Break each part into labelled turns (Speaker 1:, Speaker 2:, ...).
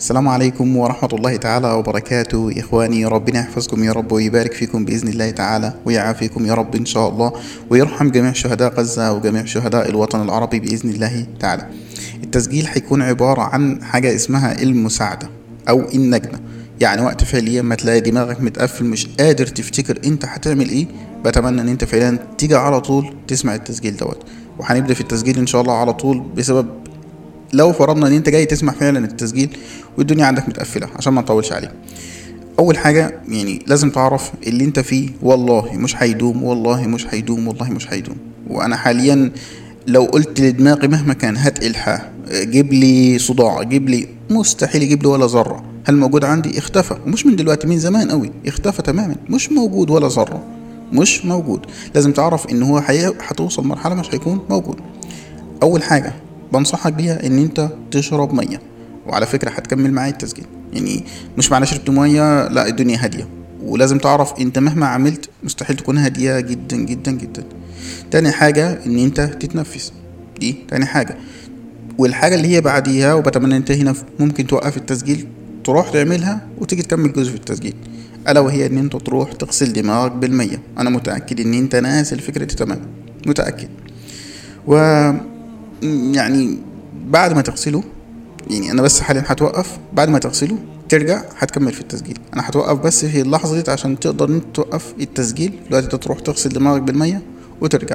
Speaker 1: السلام عليكم ورحمة الله تعالى وبركاته إخواني ربنا يحفظكم يا رب ويبارك فيكم بإذن الله تعالى ويعافيكم يا رب إن شاء الله ويرحم جميع شهداء غزة وجميع شهداء الوطن العربي بإذن الله تعالى التسجيل هيكون عبارة عن حاجة اسمها المساعدة أو النجدة يعني وقت فعليا ما تلاقي دماغك متقفل مش قادر تفتكر انت هتعمل ايه بتمنى ان انت فعلا تيجي على طول تسمع التسجيل دوت وهنبدا في التسجيل ان شاء الله على طول بسبب لو فرضنا ان انت جاي تسمع فعلا التسجيل والدنيا عندك متقفله عشان ما نطولش عليه اول حاجه يعني لازم تعرف اللي انت فيه والله مش هيدوم والله مش هيدوم والله مش هيدوم وانا حاليا لو قلت لدماغي مهما كان هات الحاح جيب لي صداع جيب لي مستحيل يجيب لي ولا ذره هل موجود عندي اختفى ومش من دلوقتي من زمان قوي اختفى تماما مش موجود ولا ذره مش موجود لازم تعرف ان هو حقيقة هتوصل مرحله مش هيكون موجود اول حاجه بنصحك بيها ان انت تشرب ميه وعلى فكره هتكمل معايا التسجيل يعني مش معنى شربت ميه لا الدنيا هاديه ولازم تعرف انت مهما عملت مستحيل تكون هاديه جدا جدا جدا تاني حاجه ان انت تتنفس دي تاني حاجه والحاجه اللي هي بعديها وبتمنى انت هنا ممكن توقف التسجيل تروح تعملها وتيجي تكمل جزء في التسجيل الا وهي ان انت تروح تغسل دماغك بالميه انا متاكد ان انت ناسي الفكره دي تماما متاكد و يعني بعد ما تغسله يعني انا بس حاليا هتوقف بعد ما تغسله ترجع هتكمل في التسجيل انا هتوقف بس في اللحظه دي عشان تقدر ان انت توقف التسجيل دلوقتي انت تروح تغسل دماغك بالميه وترجع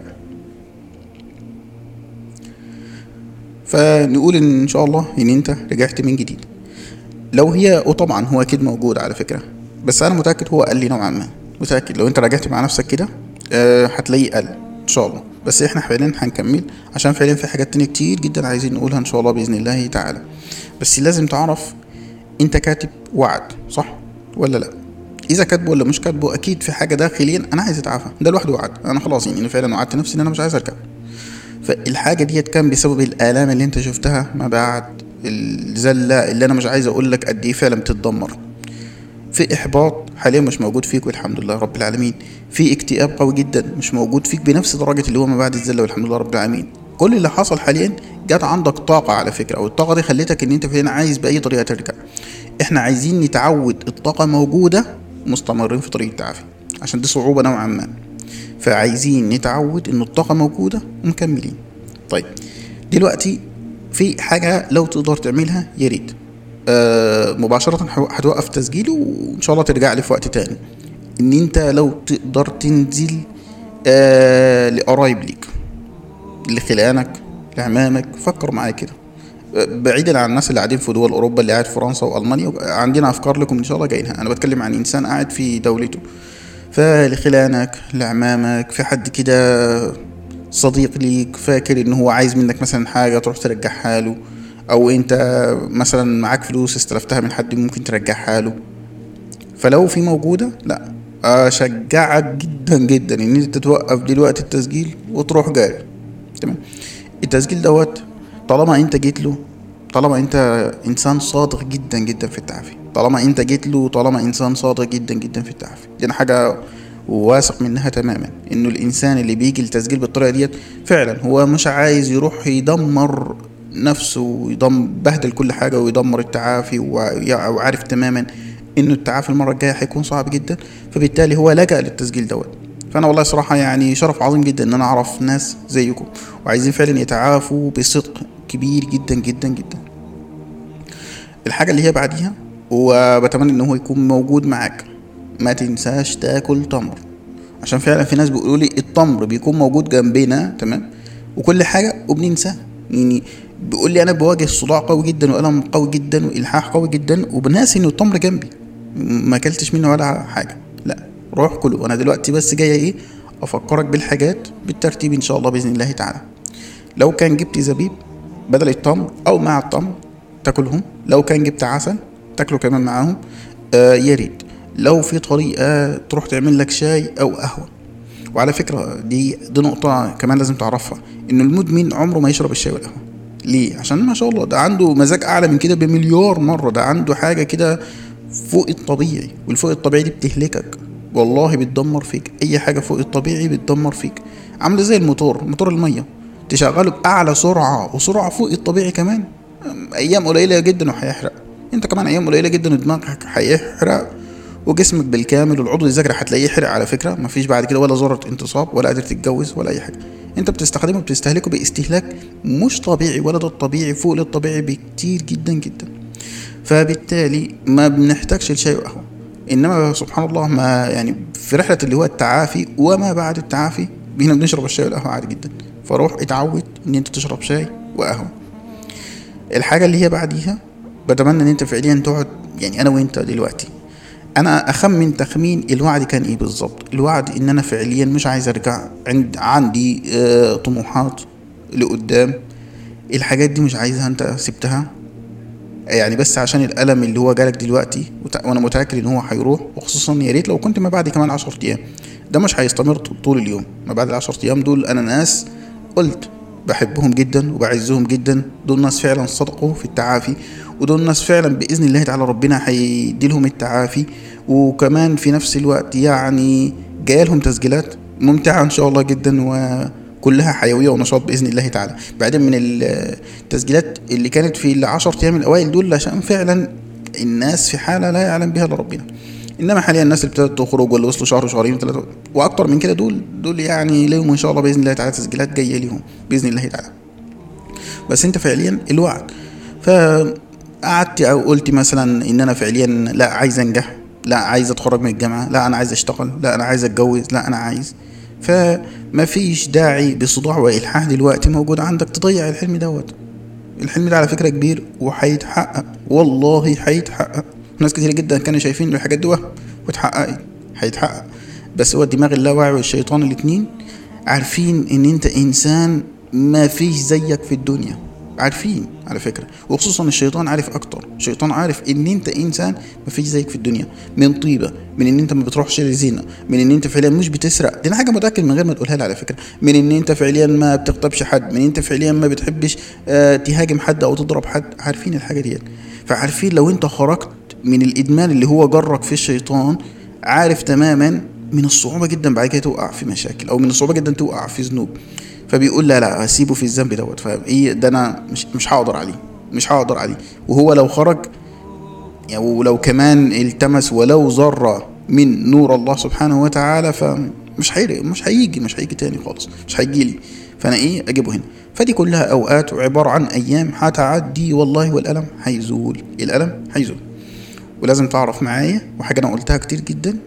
Speaker 1: فنقول ان ان شاء الله ان انت رجعت من جديد لو هي وطبعا هو اكيد موجود على فكره بس انا متاكد هو قل لي نوعا ما متاكد لو انت راجعت مع نفسك كده أه هتلاقيه قل ان شاء الله بس احنا فعلا هنكمل عشان فعلا في حاجات تانية كتير جدا عايزين نقولها ان شاء الله باذن الله تعالى بس لازم تعرف انت كاتب وعد صح ولا لا اذا كاتبه ولا مش كاتبه اكيد في حاجه داخليا انا عايز اتعافى ده لوحده وعد انا خلاص يعني انا فعلا وعدت نفسي ان انا مش عايز ارجع فالحاجه ديت كان بسبب الالام اللي انت شفتها ما بعد الزله اللي انا مش عايز اقول لك قد ايه فعلا بتتدمر في احباط حاليا مش موجود فيك والحمد لله رب العالمين في اكتئاب قوي جدا مش موجود فيك بنفس درجه اللي هو ما بعد الزله والحمد لله رب العالمين كل اللي حصل حاليا جات عندك طاقه على فكره والطاقه دي خلتك ان انت فعلا عايز باي طريقه ترجع احنا عايزين نتعود الطاقه موجوده مستمرين في طريق التعافي عشان دي صعوبه نوعا ما فعايزين نتعود ان الطاقه موجوده ومكملين طيب دلوقتي في حاجه لو تقدر تعملها يا ريت آه مباشرة هتوقف تسجيله وإن شاء الله ترجع لي في وقت تاني إن أنت لو تقدر تنزل آه لقرايب ليك لخلانك لعمامك فكر معايا كده بعيدا عن الناس اللي قاعدين في دول اوروبا اللي قاعد في فرنسا والمانيا عندنا افكار لكم ان شاء الله جايينها انا بتكلم عن انسان قاعد في دولته فلخلانك لعمامك في حد كده صديق ليك فاكر ان هو عايز منك مثلا حاجه تروح ترجعها له او انت مثلا معاك فلوس استلفتها من حد ممكن ترجعها له فلو في موجودة لا اشجعك جدا جدا ان انت توقف دلوقتي التسجيل وتروح جاري تمام التسجيل دوت طالما انت جيت له طالما انت انسان صادق جدا جدا في التعافي طالما انت جيت له طالما انسان صادق جدا جدا في التعافي دي حاجة واثق منها تماما انه الانسان اللي بيجي التسجيل بالطريقة ديت فعلا هو مش عايز يروح يدمر نفسه ويضم بهدل كل حاجة ويدمر التعافي وعارف تماما انه التعافي المرة الجاية هيكون صعب جدا فبالتالي هو لجأ للتسجيل دوت فانا والله صراحة يعني شرف عظيم جدا ان انا اعرف ناس زيكم وعايزين فعلا يتعافوا بصدق كبير جدا جدا جدا الحاجة اللي هي بعديها وبتمنى ان هو يكون موجود معاك ما تنساش تاكل تمر عشان فعلا في ناس بيقولوا لي التمر بيكون موجود جنبنا تمام وكل حاجة وبننساه يعني بيقول لي انا بواجه صداع قوي جدا والم قوي جدا والحاح قوي جدا وبناسي انه التمر جنبي ما اكلتش منه ولا حاجه لا روح كله انا دلوقتي بس جايه ايه افكرك بالحاجات بالترتيب ان شاء الله باذن الله تعالى لو كان جبت زبيب بدل التمر او مع التمر تاكلهم لو كان جبت عسل تاكله كمان معاهم آه يا ريت لو في طريقه تروح تعمل لك شاي او قهوه وعلى فكره دي دي نقطه كمان لازم تعرفها انه المدمن عمره ما يشرب الشاي والقهوه ليه عشان ما شاء الله ده عنده مزاج اعلى من كده بمليار مره ده عنده حاجه كده فوق الطبيعي والفوق الطبيعي دي بتهلكك والله بتدمر فيك اي حاجه فوق الطبيعي بتدمر فيك عامله زي الموتور موتور الميه تشغله باعلى سرعه وسرعه فوق الطبيعي كمان ايام قليله جدا وهيحرق انت كمان ايام قليله جدا دماغك هيحرق وجسمك بالكامل والعضو الذكري هتلاقيه يحرق على فكره مفيش بعد كده ولا ذره انتصاب ولا قادر تتجوز ولا اي حاجه انت بتستخدمه بتستهلكه باستهلاك مش طبيعي ولا ده الطبيعي فوق للطبيعي بكتير جدا جدا فبالتالي ما بنحتاجش لشيء قهوه انما سبحان الله ما يعني في رحله اللي هو التعافي وما بعد التعافي بينا بنشرب الشاي والقهوه عادي جدا فروح اتعود ان انت تشرب شاي وقهوه الحاجه اللي هي بعديها بتمنى ان انت فعليا تقعد يعني انا وانت دلوقتي انا اخمن تخمين الوعد كان ايه بالظبط الوعد ان انا فعليا مش عايز ارجع عند عندي آه طموحات لقدام الحاجات دي مش عايزها انت سبتها يعني بس عشان الالم اللي هو جالك دلوقتي وانا متاكد ان هو هيروح وخصوصا يا ريت لو كنت ما بعد كمان 10 ايام ده مش هيستمر طول اليوم ما بعد العشر ايام دول انا ناس قلت بحبهم جدا وبعزهم جدا دول ناس فعلا صدقوا في التعافي ودول ناس فعلا باذن الله تعالى ربنا هيدي لهم التعافي وكمان في نفس الوقت يعني جايه لهم تسجيلات ممتعه ان شاء الله جدا وكلها حيويه ونشاط باذن الله تعالى بعدين من التسجيلات اللي كانت في العشر ايام الاوائل دول عشان فعلا الناس في حاله لا يعلم بها الا ربنا انما حاليا الناس اللي ابتدت تخرج واللي وصلوا شهر وشهرين وثلاثه واكتر من كده دول دول يعني لهم ان شاء الله باذن الله تعالى تسجيلات جايه ليهم باذن الله تعالى بس انت فعليا الوعد فقعدت او قلت مثلا ان انا فعليا لا عايز انجح لا عايز اتخرج من الجامعه لا انا عايز اشتغل لا انا عايز اتجوز لا انا عايز فما فيش داعي بصداع والحاح دلوقتي موجود عندك تضيع الحلم دوت الحلم ده على فكره كبير وهيتحقق والله هيتحقق ناس كتير جدا كانوا شايفين الحاجات دي وهم واتحققت هيتحقق بس هو الدماغ اللاواعي والشيطان الاتنين عارفين ان انت انسان ما فيش زيك في الدنيا عارفين على فكرة وخصوصا الشيطان عارف اكتر الشيطان عارف ان انت انسان ما فيش زيك في الدنيا من طيبة من ان انت ما بتروحش للزنا من ان انت فعليا مش بتسرق دي حاجة متأكد من غير ما تقولها لي على فكرة من ان انت فعليا ما بتغتابش حد من ان انت فعليا ما بتحبش اه تهاجم حد او تضرب حد عارفين الحاجة ديت فعارفين لو انت خرجت من الادمان اللي هو جرك في الشيطان عارف تماما من الصعوبة جدا بعد كده توقع في مشاكل او من الصعوبة جدا توقع في ذنوب فبيقول لا لا هسيبه في الذنب دوت فايه ده انا مش مش هقدر عليه مش هقدر عليه وهو لو خرج يعني ولو كمان التمس ولو ذرة من نور الله سبحانه وتعالى فمش هيجي مش هيجي مش هيجي تاني خالص مش هيجي لي فانا ايه اجيبه هنا فدي كلها اوقات وعبارة عن ايام هتعدي والله والالم هيزول الالم هيزول ولازم تعرف معايا وحاجة أنا قلتها كتير جدا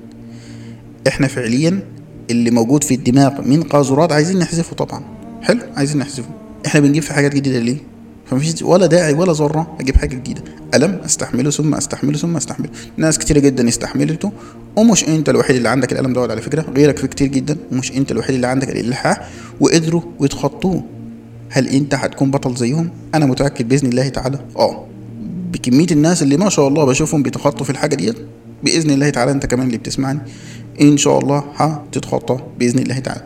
Speaker 1: إحنا فعليا اللي موجود في الدماغ من قاذورات عايزين نحذفه طبعا حلو عايزين نحذفه إحنا بنجيب في حاجات جديدة ليه؟ فمفيش ولا داعي ولا ذرة أجيب حاجة جديدة ألم أستحمله ثم أستحمله ثم أستحمله ناس كتيرة جدا استحملته ومش أنت الوحيد اللي عندك الألم دوت على فكرة غيرك في كتير جدا ومش أنت الوحيد اللي عندك الإلحاح وقدروا ويتخطوه هل أنت هتكون بطل زيهم؟ أنا متأكد بإذن الله تعالى أه بكميه الناس اللي ما شاء الله بشوفهم بيتخطوا في الحاجه ديت باذن الله تعالى انت كمان اللي بتسمعني ان شاء الله هتتخطى باذن الله تعالى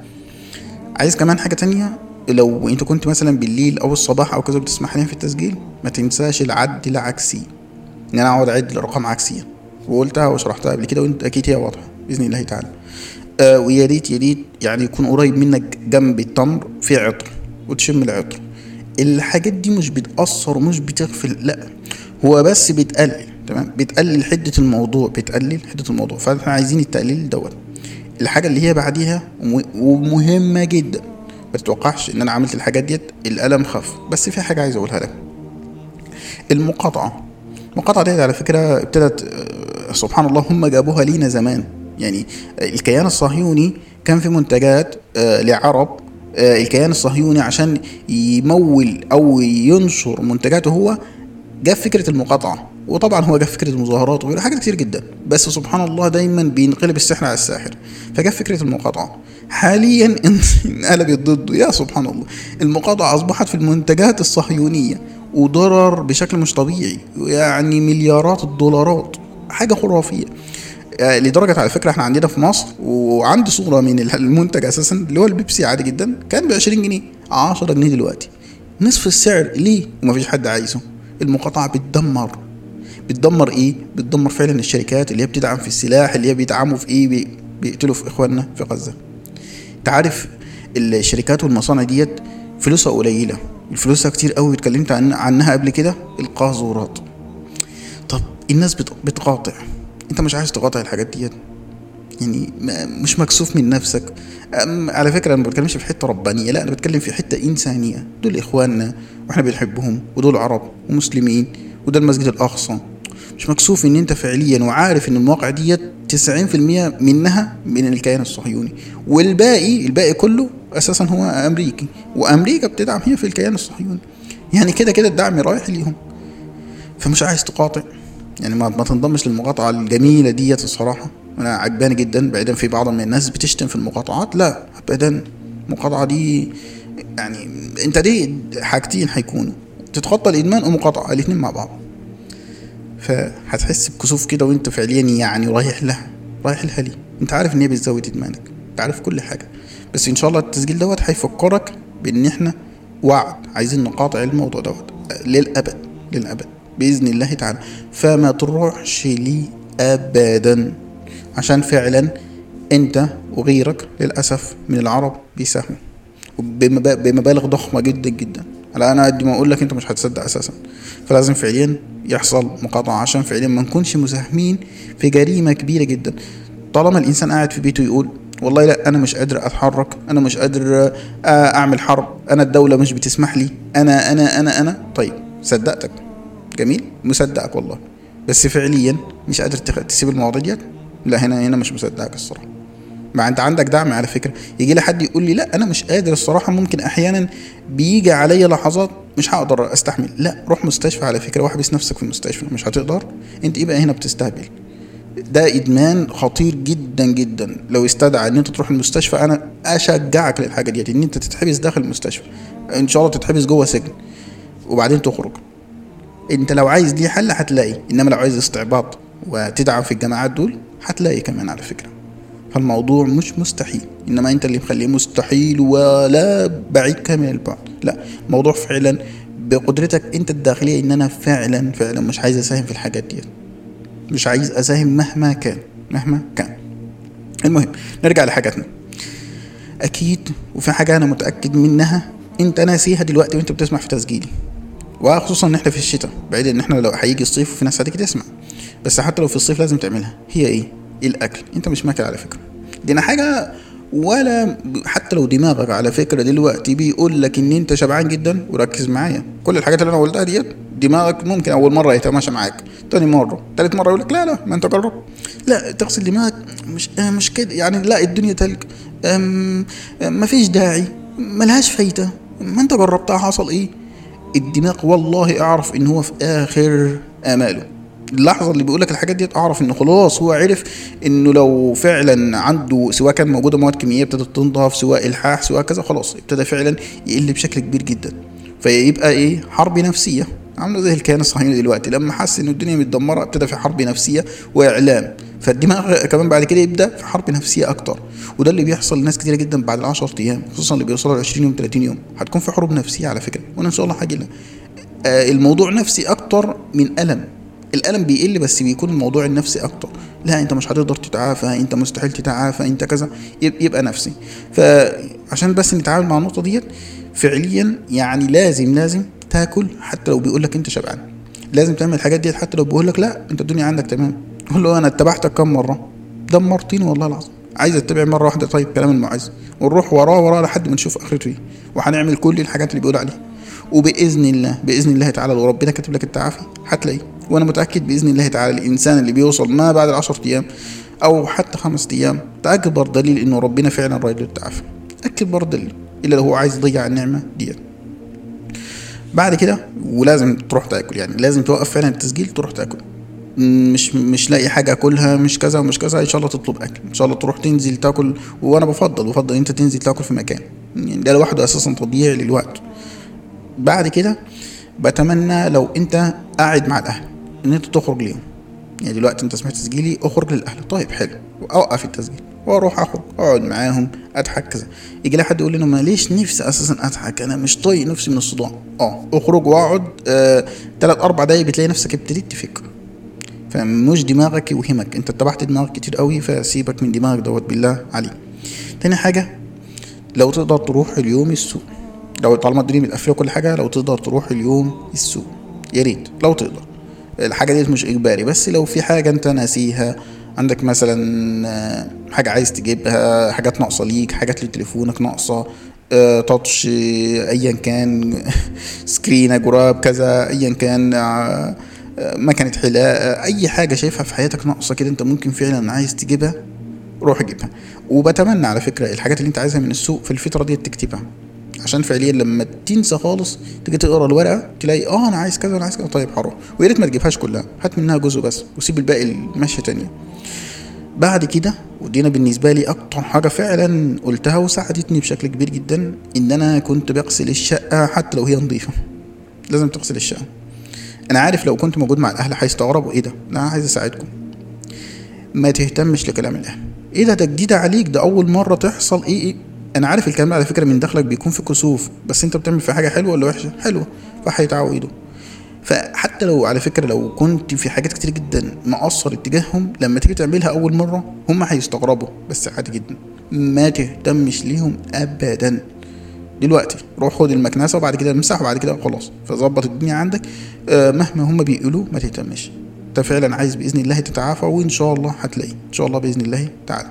Speaker 1: عايز كمان حاجه تانية لو انت كنت مثلا بالليل او الصباح او كذا بتسمع حاليا في التسجيل ما تنساش العد العكسي ان انا اقعد اعد الارقام عكسيه وقلتها وشرحتها قبل كده وانت اكيد هي واضحه باذن الله تعالى آه ويا ريت يا ريت يعني يكون قريب منك جنب التمر في عطر وتشم العطر الحاجات دي مش بتأثر ومش بتغفل لا هو بس بتقلل تمام بتقلل حدة الموضوع بتقلل حدة الموضوع فاحنا عايزين التقليل دوت الحاجة اللي هي بعديها ومهمة جدا ما تتوقعش ان انا عملت الحاجات ديت الالم خف بس في حاجة عايز اقولها لك المقاطعة المقاطعة ديت على فكرة ابتدت سبحان الله هم جابوها لينا زمان يعني الكيان الصهيوني كان في منتجات لعرب الكيان الصهيوني عشان يمول او ينشر منتجاته هو جاب فكره المقاطعه وطبعا هو جاب فكره المظاهرات وغيره حاجات كتير جدا بس سبحان الله دايما بينقلب السحر على الساحر فجاب فكره المقاطعه حاليا انقلبت ضده يا سبحان الله المقاطعه اصبحت في المنتجات الصهيونيه وضرر بشكل مش طبيعي يعني مليارات الدولارات حاجه خرافيه لدرجة على فكرة احنا عندنا في مصر وعندي صورة من المنتج اساسا اللي هو البيبسي عادي جدا كان ب 20 جنيه 10 جنيه دلوقتي نصف السعر ليه ومفيش حد عايزه المقاطعة بتدمر بتدمر ايه بتدمر فعلا الشركات اللي هي بتدعم في السلاح اللي هي بيدعموا في ايه بيقتلوا في اخواننا في غزة انت عارف الشركات والمصانع ديت فلوسها قليلة فلوسها كتير قوي اتكلمت عن عنها قبل كده القاذورات طب الناس بت- بتقاطع انت مش عايز تقاطع الحاجات ديت يعني ما- مش مكسوف من نفسك أم على فكره انا ما بتكلمش في حته ربانيه لا انا بتكلم في حته انسانيه دول اخواننا واحنا بنحبهم ودول عرب ومسلمين وده المسجد الاقصى مش مكسوف ان انت فعليا وعارف ان المواقع ديت 90% منها من الكيان الصهيوني والباقي الباقي كله اساسا هو امريكي وامريكا بتدعم هي في الكيان الصهيوني يعني كده كده الدعم رايح ليهم فمش عايز تقاطع يعني ما, ما تنضمش للمقاطعة الجميلة ديت الصراحة أنا عجباني جدا بعيدا في بعض من الناس بتشتم في المقاطعات لا أبدا المقاطعة دي يعني أنت دي حاجتين هيكونوا تتخطى الإدمان ومقاطعة الاتنين مع بعض فهتحس بكسوف كده وأنت فعليا يعني رايح لها رايح لها ليه أنت عارف إن هي بتزود إدمانك أنت عارف كل حاجة بس إن شاء الله التسجيل دوت هيفكرك بإن إحنا وعد عايزين نقاطع الموضوع دوت للأبد للأبد بإذن الله تعالى فما تروحش ليه أبدا عشان فعلا أنت وغيرك للأسف من العرب بيساهموا وبمبا- بمبالغ ضخمة جدا جدا على أنا قد ما أقول لك أنت مش هتصدق أساسا فلازم فعليا يحصل مقاطعة عشان فعليا ما نكونش مساهمين في جريمة كبيرة جدا طالما الإنسان قاعد في بيته يقول والله لا أنا مش قادر أتحرك أنا مش قادر آه، أعمل حرب أنا الدولة مش بتسمح لي أنا أنا أنا أنا طيب صدقتك جميل مصدقك والله بس فعليا مش قادر تخ- تسيب المواضيع ديت لا هنا هنا مش مصدقك الصراحه ما انت عندك دعم على فكره يجي لي حد يقول لي لا انا مش قادر الصراحه ممكن احيانا بيجي عليا لحظات مش هقدر استحمل لا روح مستشفى على فكره واحبس نفسك في المستشفى مش هتقدر انت ايه بقى هنا بتستهبل ده ادمان خطير جدا جدا لو استدعى ان انت تروح المستشفى انا اشجعك للحاجه ديت ان انت تتحبس داخل المستشفى ان شاء الله تتحبس جوه سجن وبعدين تخرج انت لو عايز ليه حل هتلاقي انما لو عايز استعباط وتدعم في الجماعات دول هتلاقي كمان على فكره فالموضوع مش مستحيل انما انت اللي مخليه مستحيل ولا بعيد كامل البعد لا الموضوع فعلا بقدرتك انت الداخليه ان انا فعلا فعلا مش عايز اساهم في الحاجات دي مش عايز اساهم مهما كان مهما كان المهم نرجع لحاجاتنا اكيد وفي حاجه انا متاكد منها انت ناسيها دلوقتي وانت بتسمع في تسجيلي وخصوصا ان احنا في الشتاء بعيد ان احنا لو هيجي الصيف وفي ناس هتيجي تسمع بس حتى لو في الصيف لازم تعملها هي ايه الاكل انت مش ماكل على فكره دي أنا حاجه ولا حتى لو دماغك على فكره دلوقتي بيقول لك ان انت شبعان جدا وركز معايا كل الحاجات اللي انا قلتها ديت دماغك ممكن اول مره يتماشى معاك تاني مره تالت مره يقول لك لا لا ما انت جرب لا تغسل دماغك مش آه مش كده يعني لا الدنيا تلج أم ما فيش داعي ملهاش فايده ما انت جربتها حصل ايه الدماغ والله اعرف ان هو في اخر اماله اللحظه اللي بيقول لك الحاجات ديت اعرف انه خلاص هو عرف انه لو فعلا عنده سواء كان موجوده مواد كيميائيه ابتدت تنضف سواء الحاح سواء كذا خلاص ابتدى فعلا يقل بشكل كبير جدا فيبقى ايه حرب نفسيه عامله زي الكيان الصهيوني دلوقتي لما حس ان الدنيا متدمره ابتدى في حرب نفسيه واعلام فالدماغ كمان بعد كده يبدا في حرب نفسيه اكتر وده اللي بيحصل لناس كتيره جدا بعد ال 10 ايام خصوصا اللي بيوصلوا ل 20 يوم 30 يوم هتكون في حروب نفسيه على فكره وانا ان شاء الله هاجي لها آه الموضوع نفسي اكتر من الم الالم بيقل بس بيكون الموضوع النفسي اكتر لا انت مش هتقدر تتعافى انت مستحيل تتعافى انت كذا يب- يبقى نفسي فعشان بس نتعامل مع النقطه ديت فعليا يعني لازم لازم تاكل حتى لو بيقول لك انت شبعان لازم تعمل الحاجات ديت حتى لو بيقول لك لا انت الدنيا عندك تمام قول له انا اتبعتك كم مره دمرتني والله العظيم عايز اتبع مره واحده طيب كلام المعز ونروح وراه وراه لحد ما نشوف اخرته ايه وهنعمل كل الحاجات اللي بيقول عليها وباذن الله باذن الله تعالى لو ربنا كاتب لك التعافي هتلاقيه وانا متاكد باذن الله تعالى الانسان اللي بيوصل ما بعد العشر ايام او حتى خمس ايام ده اكبر دليل انه ربنا فعلا رايد له التعافي اكبر دليل الا لو هو عايز يضيع النعمه ديت بعد كده ولازم تروح تاكل يعني لازم توقف فعلا التسجيل تروح تاكل مش مش لاقي حاجه اكلها مش كذا ومش كذا ان شاء الله تطلب اكل ان شاء الله تروح تنزل تاكل وانا بفضل بفضل انت تنزل تاكل في مكان يعني ده لوحده اساسا تضييع للوقت بعد كده بتمنى لو انت قاعد مع الاهل ان انت تخرج ليهم يعني دلوقتي انت سمعت تسجيلي اخرج للاهل طيب حلو اوقف التسجيل واروح اخرج اقعد معاهم اضحك كذا يجي لي حد يقول لي انا ماليش نفسي اساسا اضحك انا مش طايق نفسي من الصداع اه اخرج واقعد آه تلات اربع دقايق بتلاقي نفسك ابتديت تفك فمش دماغك يوهمك انت اتبعت دماغك كتير قوي فسيبك من دماغك دوت بالله عليك تاني حاجه لو تقدر تروح اليوم السوق لو طالما الدنيا متقفله كل حاجه لو تقدر تروح اليوم السوق يا ريت لو تقدر الحاجه دي مش اجباري بس لو في حاجه انت ناسيها عندك مثلا آه، حاجه عايز تجيبها حاجات ناقصه ليك حاجات لتليفونك ناقصه آه، تاتش آه، ايا كان سكرين جراب كذا ايا كان آه، آه، مكنه حلاقه اي حاجه شايفها في حياتك ناقصه كده انت ممكن فعلا عايز تجيبها روح جيبها وبتمنى على فكره الحاجات اللي انت عايزها من السوق في الفتره دي تكتبها عشان فعليا لما تنسى خالص تيجي تقرا الورقه تلاقي اه انا عايز كذا انا عايز كذا طيب هروح ويا ريت ما تجيبهاش كلها هات منها جزء بس وسيب الباقي ماشيه تانية بعد كده ودينا بالنسبه لي اكتر حاجه فعلا قلتها وساعدتني بشكل كبير جدا ان انا كنت بغسل الشقه حتى لو هي نظيفه لازم تغسل الشقه انا عارف لو كنت موجود مع الاهل هيستغربوا ايه ده لا انا عايز اساعدكم ما تهتمش لكلام الاهل ايه ده ده جديد عليك ده اول مره تحصل ايه ايه انا عارف الكلام ده على فكره من داخلك بيكون في كسوف بس انت بتعمل في حاجه حلوه ولا وحشه حلوه فهيتعودوا فحتى لو على فكره لو كنت في حاجات كتير جدا مقصر اتجاههم لما تيجي تعملها اول مره هم هيستغربوا بس عادي جدا ما تهتمش ليهم ابدا دلوقتي روح خد المكنسه وبعد كده امسح وبعد كده خلاص فظبط الدنيا عندك آه مهما هم بيقولوا ما تهتمش انت فعلا عايز باذن الله تتعافى وان شاء الله هتلاقي ان شاء الله باذن الله تعالى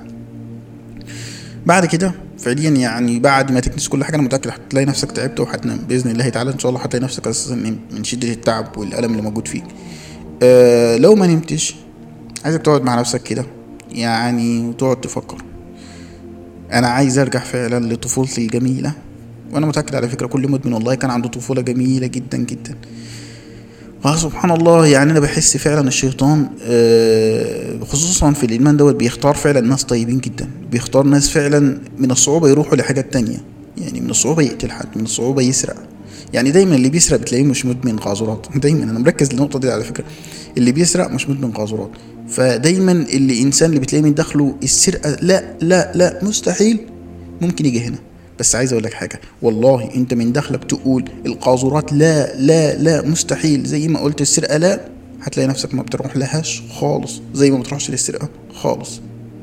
Speaker 1: بعد كده فعليا يعني بعد ما تكنس كل حاجه انا متاكد هتلاقي نفسك تعبت وهتنام باذن الله تعالى ان شاء الله هتلاقي نفسك اساسا من شده التعب والالم اللي موجود فيك أه لو ما نمتش عايزك تقعد مع نفسك كده يعني وتقعد تفكر انا عايز ارجع فعلا لطفولتي الجميله وانا متاكد على فكره كل مدمن والله كان عنده طفوله جميله جدا جدا اه سبحان الله يعني انا بحس فعلا الشيطان آه، خصوصا في الادمان دوت بيختار فعلا ناس طيبين جدا بيختار ناس فعلا من الصعوبه يروحوا لحاجات تانية يعني من الصعوبه يقتل حد من الصعوبه يسرق يعني دايما اللي بيسرق بتلاقيه مش مدمن قاذورات دايما انا مركز للنقطه دي على فكره اللي بيسرق مش مدمن قاذورات فدايما اللي انسان اللي بتلاقيه من داخله السرقه لا لا لا مستحيل ممكن يجي هنا بس عايز اقول لك حاجه والله انت من داخلك تقول القاذورات لا لا لا مستحيل زي ما قلت السرقه لا هتلاقي نفسك ما بتروح لهاش خالص زي ما بتروحش للسرقه خالص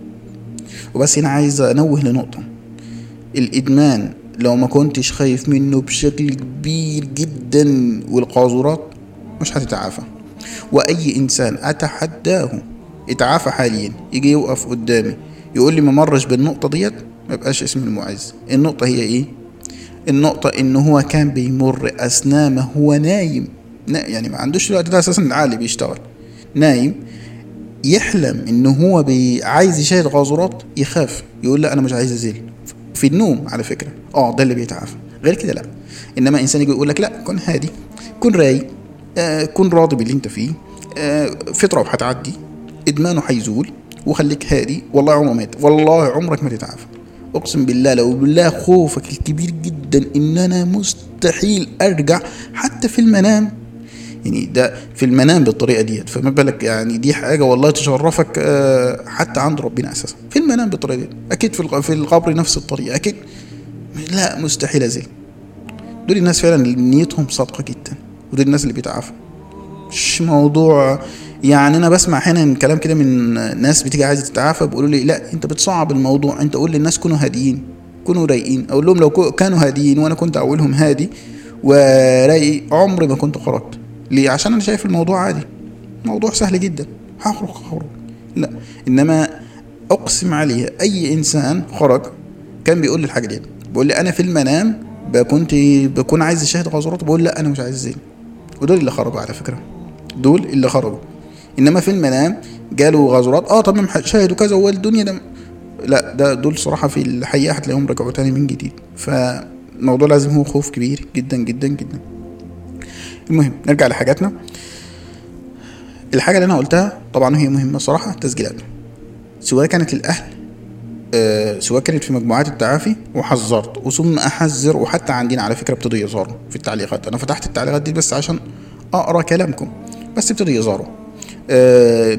Speaker 1: وبس هنا عايز انوه لنقطه الادمان لو ما كنتش خايف منه بشكل كبير جدا والقاذورات مش هتتعافى واي انسان اتحداه اتعافى حاليا يجي يوقف قدامي يقول لي ما مرش بالنقطه ديت ما يبقاش اسم المعز النقطه هي ايه النقطه ان هو كان بيمر اثناء ما هو نايم نا يعني ما عندوش الوقت ده اساسا عالي بيشتغل نايم يحلم ان هو بي عايز يشاهد غازورات يخاف يقول لا انا مش عايز ازيل في النوم على فكره اه ده اللي بيتعافى غير كده لا انما انسان يجي يقول لك لا كن هادي كن رايق آه كن راضي باللي انت فيه آه فتره وهتعدي ادمانه هيزول وخليك هادي والله عمره ما يت- والله عمرك ما تتعافى اقسم بالله لو بالله خوفك الكبير جدا ان انا مستحيل ارجع حتى في المنام يعني ده في المنام بالطريقه ديت فما بالك يعني دي حاجه والله تشرفك آه، حتى عند ربنا اساسا في المنام بالطريقه دي اكيد في الق- في القبر نفس الطريقه اكيد لا مستحيل ازل دول الناس فعلا اللي نيتهم صادقه جدا ودول الناس اللي بيتعافوا مش موضوع يعني انا بسمع احيانا كلام كده من ناس بتيجي عايزه تتعافى بيقولوا لي لا انت بتصعب الموضوع انت قول للناس كونوا هاديين كونوا رايقين اقول لهم لو كو- كانوا هاديين وانا كنت اولهم هادي ورايق عمري ما كنت خرجت ليه عشان انا شايف الموضوع عادي موضوع سهل جدا هخرج هخرج لا انما اقسم عليه اي انسان خرج كان بيقول لي الحاجه دي بيقول لي انا في المنام كنت بكون عايز اشاهد غزرات بقول لا انا مش عايز زين ودول اللي خرجوا على فكره دول اللي خرجوا انما في المنام جالوا غزرات اه تمام شاهدوا كذا والدنيا ده لا ده دول صراحه في الحقيقه هتلاقيهم رجعوا تاني من جديد فالموضوع لازم هو خوف كبير جدا جدا جدا المهم نرجع لحاجاتنا الحاجه اللي انا قلتها طبعا هي مهمه صراحه التسجيلات سواء كانت الاهل آه، سواء كانت في مجموعات التعافي وحذرت وثم احذر وحتى عندنا على فكره ابتدوا يظهروا في التعليقات انا فتحت التعليقات دي بس عشان اقرا كلامكم بس ابتدوا يظهروا آه،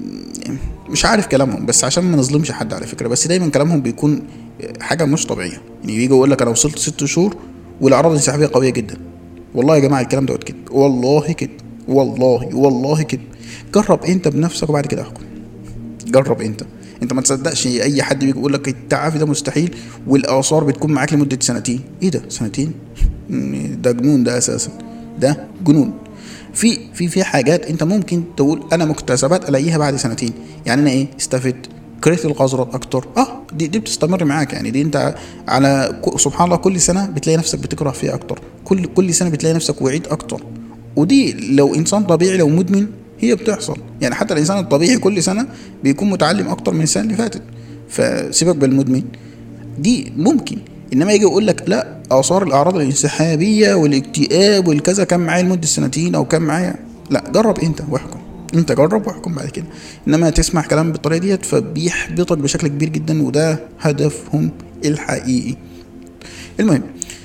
Speaker 1: مش عارف كلامهم بس عشان ما نظلمش حد على فكره بس دايما كلامهم بيكون حاجه مش طبيعيه يعني بيجي يقول لك انا وصلت ست شهور والاعراض الانسحابيه قويه جدا والله يا جماعه الكلام دوت كده والله كده والله والله كده جرب انت بنفسك وبعد كده احكم جرب انت انت ما تصدقش اي حد بيجي يقول لك التعافي ده مستحيل والاثار بتكون معاك لمده سنتين ايه ده سنتين ده جنون ده اساسا ده جنون في في في حاجات انت ممكن تقول انا مكتسبات الاقيها بعد سنتين يعني انا ايه استفدت كرهت الغزرات اكتر اه دي دي بتستمر معاك يعني دي انت على سبحان الله كل سنه بتلاقي نفسك بتكره فيها اكتر كل كل سنه بتلاقي نفسك وعيد اكتر ودي لو انسان طبيعي لو مدمن هي بتحصل يعني حتى الانسان الطبيعي كل سنه بيكون متعلم اكتر من السنه اللي فاتت فسيبك بالمدمن دي ممكن انما يجي يقول لك لا اثار الاعراض الانسحابيه والاكتئاب والكذا كان معايا لمده سنتين او كان معايا لا جرب انت واحكم انت جرب واحكم بعد كده انما تسمع كلام بالطريقه ديت فبيحبطك بشكل كبير جدا وده هدفهم الحقيقي المهم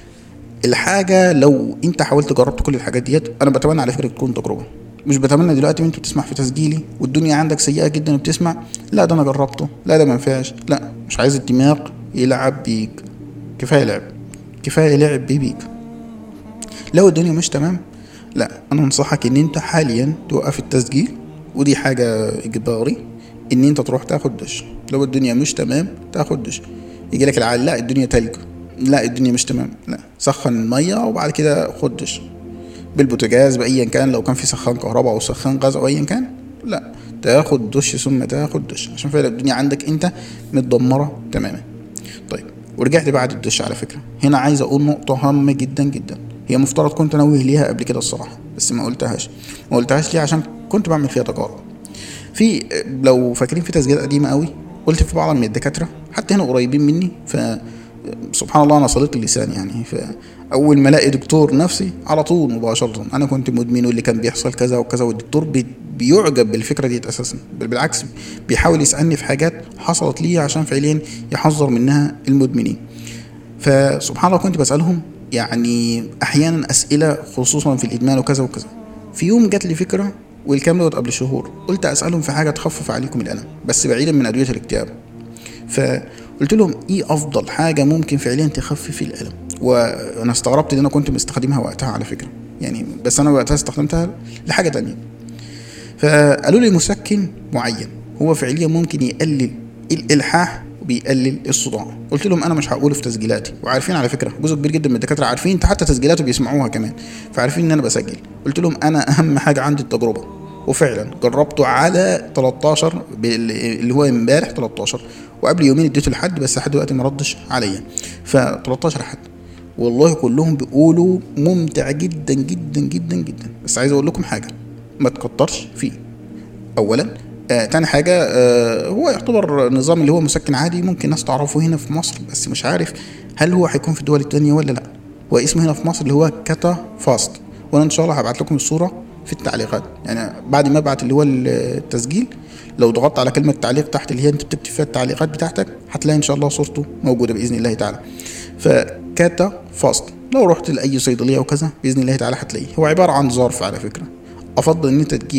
Speaker 1: الحاجة لو انت حاولت جربت كل الحاجات ديت انا بتمنى على فكرة تكون تجربة مش بتمنى دلوقتي وانت بتسمع في تسجيلي والدنيا عندك سيئة جدا وبتسمع لا ده انا جربته لا ده ما ينفعش لا مش عايز الدماغ يلعب بيك كفاية لعب كفاية لعب بيه بيك لو الدنيا مش تمام لا انا انصحك ان انت حاليا توقف التسجيل ودي حاجة اجباري ان انت تروح تاخد دش لو الدنيا مش تمام تاخد دش يجي لك العال لا الدنيا تلج لا الدنيا مش تمام لا سخن المية وبعد كده خد دش بالبوتاجاز بأيا كان لو كان في سخان كهرباء أو سخان غاز أو أيا كان لا تاخد دش ثم تاخد دش عشان فعلا الدنيا عندك أنت متدمرة تماما طيب ورجعت بعد الدش على فكرة هنا عايز أقول نقطة هامة جدا جدا هي مفترض كنت أنوه ليها قبل كده الصراحة بس ما قلتهاش ما قلتهاش ليه عشان كنت بعمل فيها تجارب في لو فاكرين في تسجيلات قديمة قوي قلت في بعض من الدكاترة حتى هنا قريبين مني ف سبحان الله انا صليت اللسان يعني فاول ما الاقي دكتور نفسي على طول مباشره انا كنت مدمن واللي كان بيحصل كذا وكذا والدكتور بي بيعجب بالفكره دي اساسا بل بالعكس بيحاول يسالني في حاجات حصلت لي عشان فعليا يحذر منها المدمنين فسبحان الله كنت بسالهم يعني احيانا اسئله خصوصا في الادمان وكذا وكذا في يوم جات لي فكره والكلام دوت قبل شهور قلت اسالهم في حاجه تخفف عليكم الالم بس بعيدا من ادويه الاكتئاب فقلت لهم ايه افضل حاجه ممكن فعليا تخفف الالم وانا استغربت ان انا كنت مستخدمها وقتها على فكره يعني بس انا وقتها استخدمتها لحاجه تانية فقالوا لي مسكن معين هو فعليا ممكن يقلل الالحاح وبيقلل الصداع قلت لهم انا مش هقوله في تسجيلاتي وعارفين على فكره جزء كبير جدا من الدكاتره عارفين حتى تسجيلاته بيسمعوها كمان فعارفين ان انا بسجل قلت لهم انا اهم حاجه عندي التجربه وفعلا جربته على 13 اللي هو امبارح 13 وقبل يومين اديته لحد بس لحد دلوقتي ما ردش عليا ف 13 حد والله كلهم بيقولوا ممتع جدا جدا جدا جدا بس عايز اقول لكم حاجه ما تكترش فيه اولا آه تاني حاجة آه هو يعتبر نظام اللي هو مسكن عادي ممكن ناس تعرفه هنا في مصر بس مش عارف هل هو هيكون في الدول التانية ولا لا هو اسمه هنا في مصر اللي هو كاتا فاست وانا ان شاء الله هبعت لكم الصورة في التعليقات يعني بعد ما ابعت اللي هو التسجيل لو ضغطت على كلمة تعليق تحت اللي هي انت بتكتب فيها التعليقات بتاعتك هتلاقي ان شاء الله صورته موجودة بإذن الله تعالى فكاتا فاست لو رحت لأي صيدلية وكذا بإذن الله تعالى هتلاقيه هو عبارة عن ظرف على فكرة أفضل إن أنت تجيب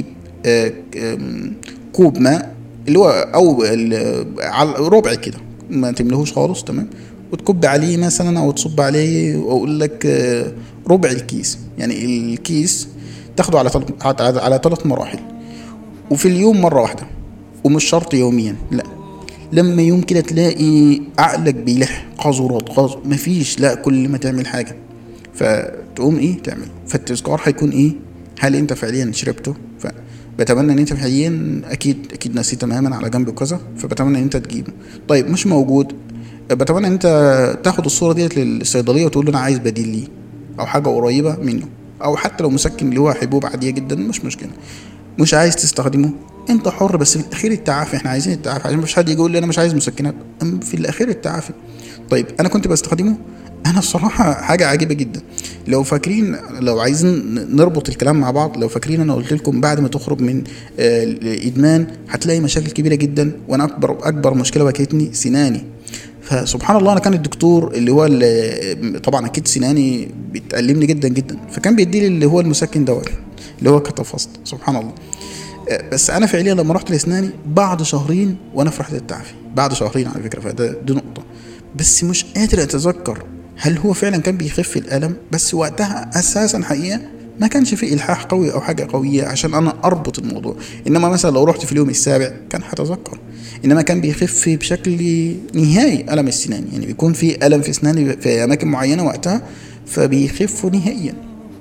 Speaker 1: كوب ماء اللي هو أو على ربع كده ما تملهوش خالص تمام وتكب عليه مثلا أو تصب عليه وأقول لك ربع الكيس يعني الكيس تاخده على على على ثلاث مراحل وفي اليوم مرة واحدة ومش شرط يوميا لا لما يوم كده تلاقي عقلك بيلح قاذورات قاذ مفيش لا كل ما تعمل حاجة فتقوم ايه تعمل فالتذكار هيكون ايه هل انت فعليا شربته فبتمنى ان انت فعليا اكيد اكيد نسيت تماما على جنب وكذا فبتمنى ان انت تجيبه طيب مش موجود بتمنى ان انت تاخد الصورة ديت للصيدلية وتقول له انا عايز بديل ليه او حاجة قريبة منه او حتى لو مسكن اللي هو حبوب عاديه جدا مش مشكله مش عايز تستخدمه انت حر بس في الاخير التعافي احنا عايزين التعافي عشان مفيش حد يجي يقول لي انا مش عايز مسكنات في الاخير التعافي طيب انا كنت بستخدمه انا الصراحه حاجه عجيبه جدا لو فاكرين لو عايزين نربط الكلام مع بعض لو فاكرين انا قلت لكم بعد ما تخرج من الادمان هتلاقي مشاكل كبيره جدا وانا اكبر اكبر مشكله واجهتني سناني فسبحان الله انا كان الدكتور اللي هو اللي طبعا اكيد سناني بتألمني جدا جدا فكان بيدي لي اللي هو المسكن دوت اللي هو كتفصل سبحان الله بس انا فعليا لما رحت لاسناني بعد شهرين وانا في رحله التعافي بعد شهرين على فكره فده دي نقطه بس مش قادر اتذكر هل هو فعلا كان بيخف الالم بس وقتها اساسا حقيقه ما كانش في الحاح قوي او حاجه قويه عشان انا اربط الموضوع انما مثلا لو رحت في اليوم السابع كان هتذكر انما كان بيخف بشكل نهائي الم السنان يعني بيكون في الم في اسناني في اماكن معينه وقتها فبيخف نهائيا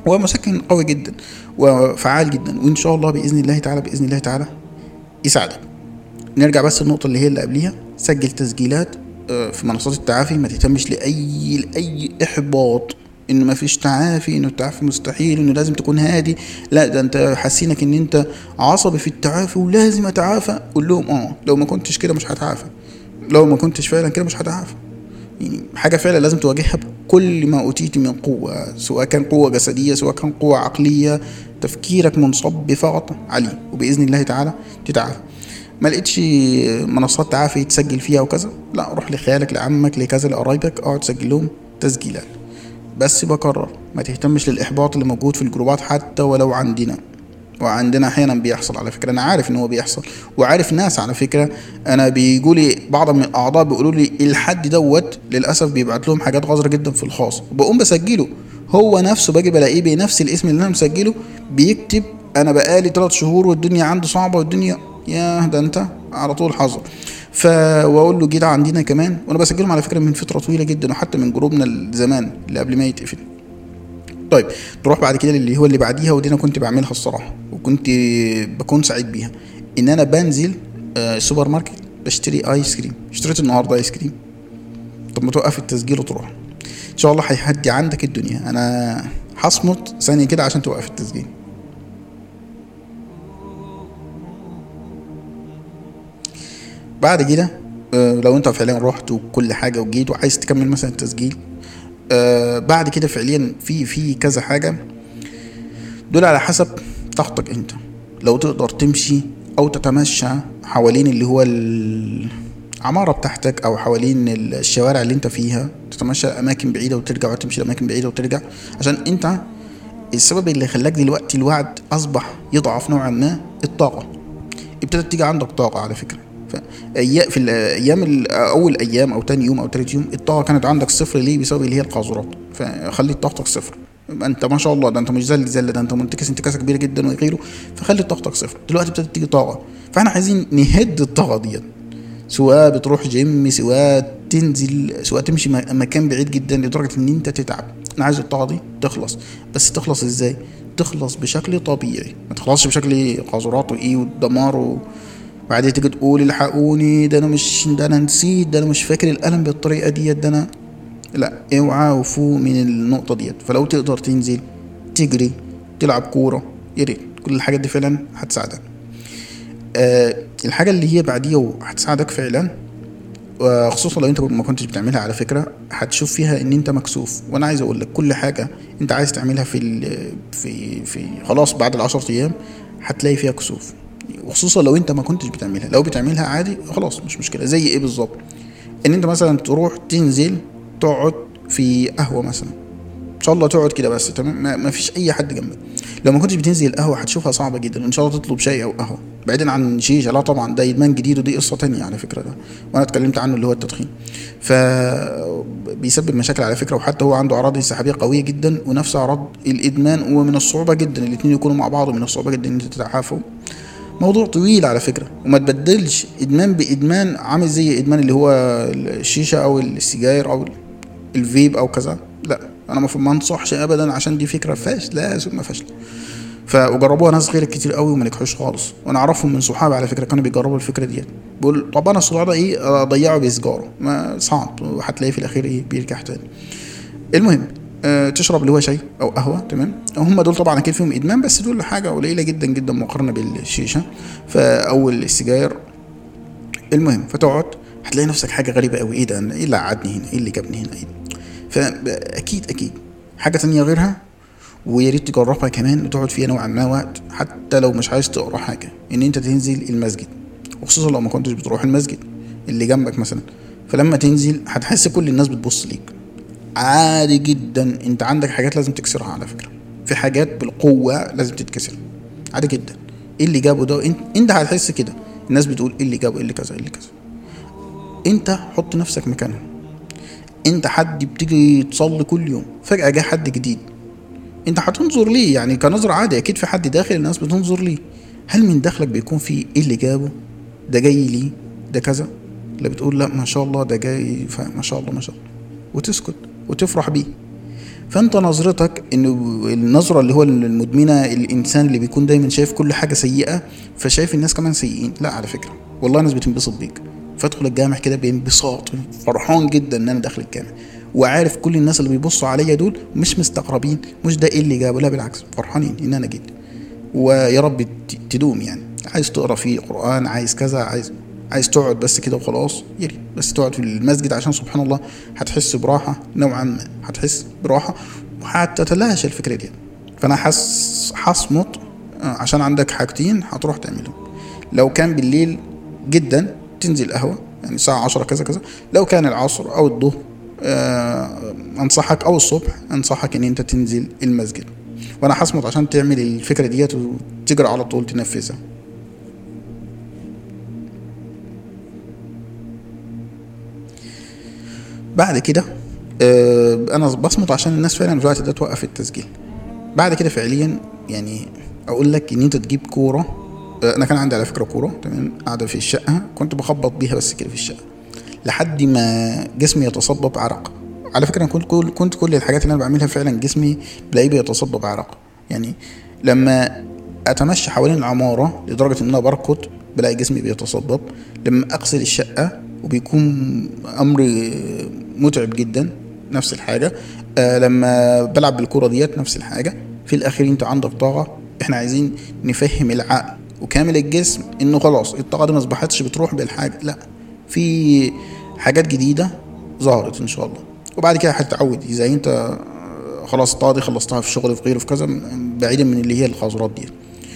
Speaker 1: هو مسكن قوي جدا وفعال جدا وان شاء الله باذن الله تعالى باذن الله تعالى يساعدك نرجع بس النقطة اللي هي اللي قبليها سجل تسجيلات آه، في منصات التعافي ما تهتمش لأي لأي إحباط إن ما فيش تعافي إنه التعافي مستحيل إنه لازم تكون هادي لا ده أنت حاسينك إن أنت عصبي في التعافي ولازم أتعافى قول لهم أه لو ما كنتش كده مش هتعافى لو ما كنتش فعلا كده مش هتعافى يعني حاجة فعلا لازم تواجهها بكل ما أوتيت من قوة سواء كان قوة جسدية سواء كان قوة عقلية تفكيرك منصب فقط عليه وبإذن الله تعالى تتعافى ما لقيتش منصات تعافي تسجل فيها وكذا لا روح لخالك لعمك لكذا لقرايبك اقعد سجل لهم تسجيلات بس بكرر ما تهتمش للاحباط اللي موجود في الجروبات حتى ولو عندنا وعندنا احيانا بيحصل على فكره انا عارف ان هو بيحصل وعارف ناس على فكره انا بيجولي بعض من الاعضاء بيقولوا لي الحد دوت للاسف بيبعت لهم حاجات غزره جدا في الخاص بقوم بسجله هو نفسه باجي بلاقيه بنفس الاسم اللي انا مسجله بيكتب انا بقالي ثلاث شهور والدنيا عنده صعبه والدنيا يا ده انت على طول حظر ف واقول له جدع عندنا كمان وانا بسجلهم على فكره من فتره طويله جدا وحتى من جروبنا زمان اللي قبل ما يتقفل طيب نروح بعد كده اللي هو اللي بعديها ودي انا كنت بعملها الصراحه وكنت بكون سعيد بيها ان انا بنزل آه، سوبر ماركت بشتري ايس كريم اشتريت النهارده ايس كريم طب ما توقف التسجيل وتروح ان شاء الله هيهدي عندك الدنيا انا هصمت ثانيه كده عشان توقف التسجيل بعد كده آه، لو انت فعليا رحت وكل حاجه وجيت وعايز تكمل مثلا التسجيل آه، بعد كده فعليا في في كذا حاجه دول على حسب طاقتك انت لو تقدر تمشي او تتمشى حوالين اللي هو العمارة بتاعتك او حوالين الشوارع اللي انت فيها تتمشى اماكن بعيدة وترجع وتمشي لاماكن بعيدة وترجع عشان انت السبب اللي خلاك دلوقتي الوعد اصبح يضعف نوعا ما الطاقة ابتدت تيجي عندك طاقة على فكرة في الايام اول ايام او تاني يوم او تالت يوم الطاقه كانت عندك صفر ليه بسبب اللي هي القاذورات فخلي طاقتك صفر انت ما شاء الله ده انت مش زل زل ده انت منتكس انتكاسه كبيره جدا وغيره فخلي طاقتك صفر دلوقتي ابتدت تيجي طاقه فاحنا عايزين نهد الطاقه ديت سواء بتروح جيم سواء تنزل سواء تمشي مكان بعيد جدا لدرجه ان انت تتعب انا عايز الطاقه دي تخلص بس تخلص ازاي تخلص بشكل طبيعي ما تخلصش بشكل قاذورات وايه ودمار و... بعدين تيجي تقول الحقوني ده انا مش ده انا نسيت ده انا مش فاكر الالم بالطريقه ديت ده انا لا اوعى وفوق من النقطه ديت فلو تقدر تنزل تجري تلعب كوره يا ريت كل الحاجات دي فعلا هتساعدك أه الحاجه اللي هي بعديها وهتساعدك فعلا وخصوصا لو انت ما كنتش بتعملها على فكره هتشوف فيها ان انت مكسوف وانا عايز اقول لك كل حاجه انت عايز تعملها في في في خلاص بعد العشر ايام هتلاقي فيها كسوف وخصوصا لو انت ما كنتش بتعملها لو بتعملها عادي خلاص مش مشكله زي ايه بالظبط ان انت مثلا تروح تنزل تقعد في قهوه مثلا ان شاء الله تقعد كده بس تمام ما فيش اي حد جنبك لو ما كنتش بتنزل القهوه هتشوفها صعبه جدا ان شاء الله تطلب شاي او قهوه بعيدا عن شيشه لا طبعا ده ادمان جديد ودي قصه تانية على فكره ده وانا اتكلمت عنه اللي هو التدخين ف بيسبب مشاكل على فكره وحتى هو عنده اعراض انسحابيه قويه جدا ونفس اعراض الادمان ومن الصعوبه جدا الاثنين يكونوا مع بعض ومن الصعوبه جدا ان انت تتعافوا موضوع طويل على فكره وما تبدلش ادمان بادمان عامل زي ادمان اللي هو الشيشه او السجاير او الفيب او كذا لا انا ما انصحش ابدا عشان دي فكره فاشله ثم فاشله فجربوها ناس غير كتير قوي وما نجحوش خالص وانا اعرفهم من صحابي على فكره كانوا بيجربوا الفكره ديت بقول طب انا الصداع ده ايه اضيعه بسجاره ما صعب وهتلاقيه في الاخير ايه بيرجع تاني المهم أه تشرب اللي هو شاي او قهوه تمام هم دول طبعا اكيد فيهم ادمان بس دول حاجه قليله جدا جدا مقارنه بالشيشه او السجاير المهم فتقعد هتلاقي نفسك حاجه غريبه قوي ايه ده ايه اللي قعدني هنا ايه اللي جابني هنا ايه فاكيد اكيد حاجه تانية غيرها ويا ريت تجربها كمان وتقعد فيها نوعا ما وقت حتى لو مش عايز تقرا حاجه ان انت تنزل المسجد وخصوصا لو ما كنتش بتروح المسجد اللي جنبك مثلا فلما تنزل هتحس كل الناس بتبص ليك عادي جدا انت عندك حاجات لازم تكسرها على فكره في حاجات بالقوه لازم تتكسر عادي جدا ايه اللي جابه ده انت, انت هتحس كده الناس بتقول ايه اللي جابه ايه اللي كذا ايه اللي كذا انت حط نفسك مكانهم انت حد بتيجي تصلي كل يوم فجاه جه حد جديد انت هتنظر ليه يعني كنظر عادي اكيد في حد داخل الناس بتنظر ليه هل من داخلك بيكون في ايه اللي جابه ده جاي ليه ده كذا لا بتقول لا ما شاء الله ده جاي ما شاء الله ما شاء الله وتسكت وتفرح بيه فانت نظرتك انه النظره اللي هو المدمنه الانسان اللي بيكون دايما شايف كل حاجه سيئه فشايف الناس كمان سيئين لا على فكره والله الناس بتنبسط بيك فادخل الجامع كده بانبساط فرحان جدا ان انا داخل الجامع وعارف كل الناس اللي بيبصوا عليا دول مش مستغربين مش ده ايه اللي جابه لا بالعكس فرحانين ان انا جيت ويا رب تدوم يعني عايز تقرا فيه قران عايز كذا عايز عايز تقعد بس كده وخلاص يري بس تقعد في المسجد عشان سبحان الله هتحس براحه نوعا ما هتحس براحه وهتتلاشى الفكره دي فانا حس هصمت آه، عشان عندك حاجتين هتروح تعملهم لو كان بالليل جدا تنزل قهوه يعني الساعه 10 كذا كذا لو كان العصر او الظهر آه انصحك او الصبح انصحك ان انت تنزل المسجد وانا هصمت عشان تعمل الفكره ديت وتجري على طول تنفذها بعد كده آه انا بصمت عشان الناس فعلا في الوقت ده توقف التسجيل بعد كده فعليا يعني اقول لك ان انت تجيب كوره آه انا كان عندي على فكره كوره تمام قاعده في الشقه كنت بخبط بيها بس كده في الشقه لحد ما جسمي يتصبب عرق على فكره كنت كل كنت كل الحاجات اللي انا بعملها فعلا جسمي بلاقيه بيتصبب عرق يعني لما اتمشى حوالين العماره لدرجه ان انا بركض بلاقي جسمي بيتصبب لما اغسل الشقه وبيكون امر متعب جدا نفس الحاجه آه لما بلعب بالكره ديت نفس الحاجه في الاخير انت عندك طاقه احنا عايزين نفهم العقل وكامل الجسم انه خلاص الطاقه دي ما اصبحتش بتروح بالحاجه لا في حاجات جديده ظهرت ان شاء الله وبعد كده هتتعود اذا انت خلاص الطاقه دي خلصتها في الشغل في غيره في كذا بعيدا من اللي هي الخزرات دي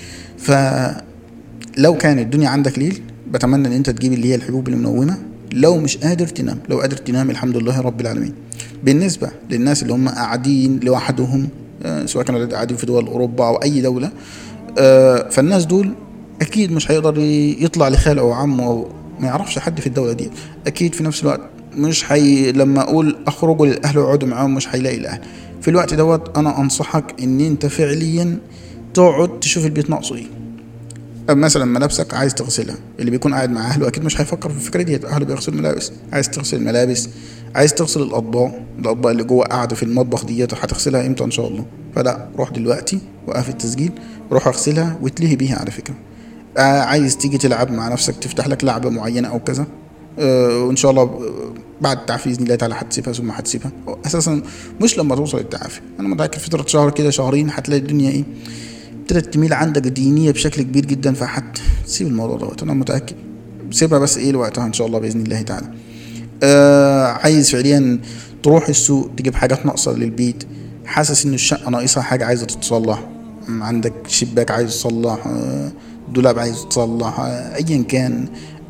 Speaker 1: فلو كان الدنيا عندك ليل بتمنى ان انت تجيب اللي هي الحبوب المنومه لو مش قادر تنام لو قادر تنام الحمد لله رب العالمين بالنسبه للناس اللي هم قاعدين لوحدهم آه، سواء كانوا قاعدين في دول اوروبا او اي دوله آه، فالناس دول اكيد مش هيقدر يطلع لخاله او عمه او ما يعرفش حد في الدوله دي اكيد في نفس الوقت مش حي لما اقول اخرجوا للاهل واقعدوا معاهم مش هيلاقي الاهل في الوقت دوت انا انصحك ان انت فعليا تقعد تشوف البيت ناقصه ايه مثلا ملابسك عايز تغسلها اللي بيكون قاعد مع اهله اكيد مش هيفكر في الفكره دي اهله بيغسلوا ملابس عايز تغسل الملابس عايز تغسل الاطباق الاطباق اللي جوه قاعده في المطبخ ديت هتغسلها امتى ان شاء الله فلا روح دلوقتي وقف التسجيل روح اغسلها واتلهي بيها على فكره آه عايز تيجي تلعب مع نفسك تفتح لك لعبه معينه او كذا آه وان شاء الله بعد التعافي باذن الله تعالى هتسيبها ثم هتسيبها اساسا مش لما توصل التعافي انا متاكد فتره شهر كده شهرين هتلاقي الدنيا ايه ابتدت تميل عندك دينيه بشكل كبير جدا فهتسيب الموضوع دوت انا متاكد سيبها بس ايه لوقتها ان شاء الله باذن الله تعالى آه عايز فعليا تروح السوق تجيب حاجات ناقصه للبيت حاسس ان الشقه ناقصها حاجه عايزه تتصلح عندك شباك عايز يتصلح آه دولاب عايز يتصلح آه ايا كان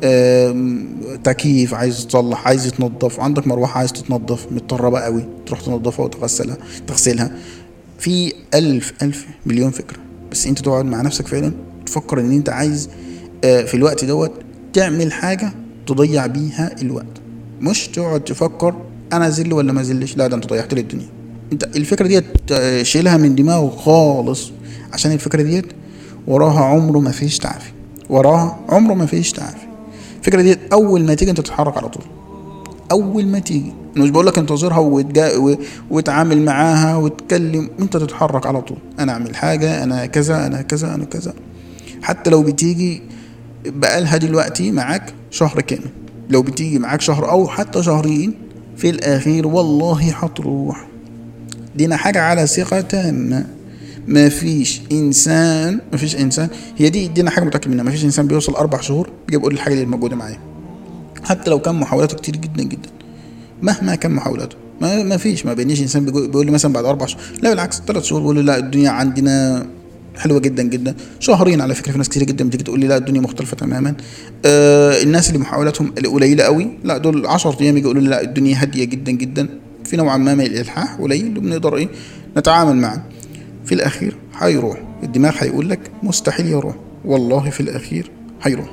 Speaker 1: تكييف عايز تصلح عايز يتنضف عندك مروحه عايز تتنضف متطربه قوي تروح تنضفها وتغسلها تغسلها في ألف ألف مليون فكرة بس أنت تقعد مع نفسك فعلا تفكر إن أنت عايز آه، في الوقت دوت تعمل حاجة تضيع بيها الوقت مش تقعد تفكر أنا زل ولا ما زلش لا ده أنت ضيعت لي الدنيا أنت الفكرة ديت آه، شيلها من دماغك خالص عشان الفكرة ديت وراها عمره ما فيش تعافي وراها عمره ما فيش تعافي الفكره دي اول ما تيجي انت تتحرك على طول اول ما تيجي انا مش بقول لك انتظرها وتجا... وتعامل معاها وتكلم انت تتحرك على طول انا اعمل حاجه انا كذا انا كذا انا كذا حتى لو بتيجي بقالها دلوقتي معاك شهر كامل لو بتيجي معاك شهر او حتى شهرين في الاخير والله هتروح دينا حاجه على ثقه تامه ما فيش انسان ما فيش انسان هي دي ادينا حاجه متاكد منها ما فيش انسان بيوصل اربع شهور بيجي بيقول الحاجه دي موجوده معايا حتى لو كان محاولاته كتير جدا جدا مهما كان محاولاته ما, ما فيش ما بينيش انسان بيقول لي مثلا بعد اربع شهور لا بالعكس ثلاث شهور بيقول لي لا الدنيا عندنا حلوه جدا جدا شهرين على فكره في ناس كتير جدا بتيجي تقول لي لا الدنيا مختلفه تماما آه الناس اللي محاولاتهم القليله قوي لا دول 10 ايام يجي يقولوا لي لا الدنيا هاديه جدا جدا في نوعا ما من الالحاح قليل وبنقدر ايه نتعامل معه في الأخير هيروح الدماغ هيقول لك مستحيل يروح والله في الأخير هيروح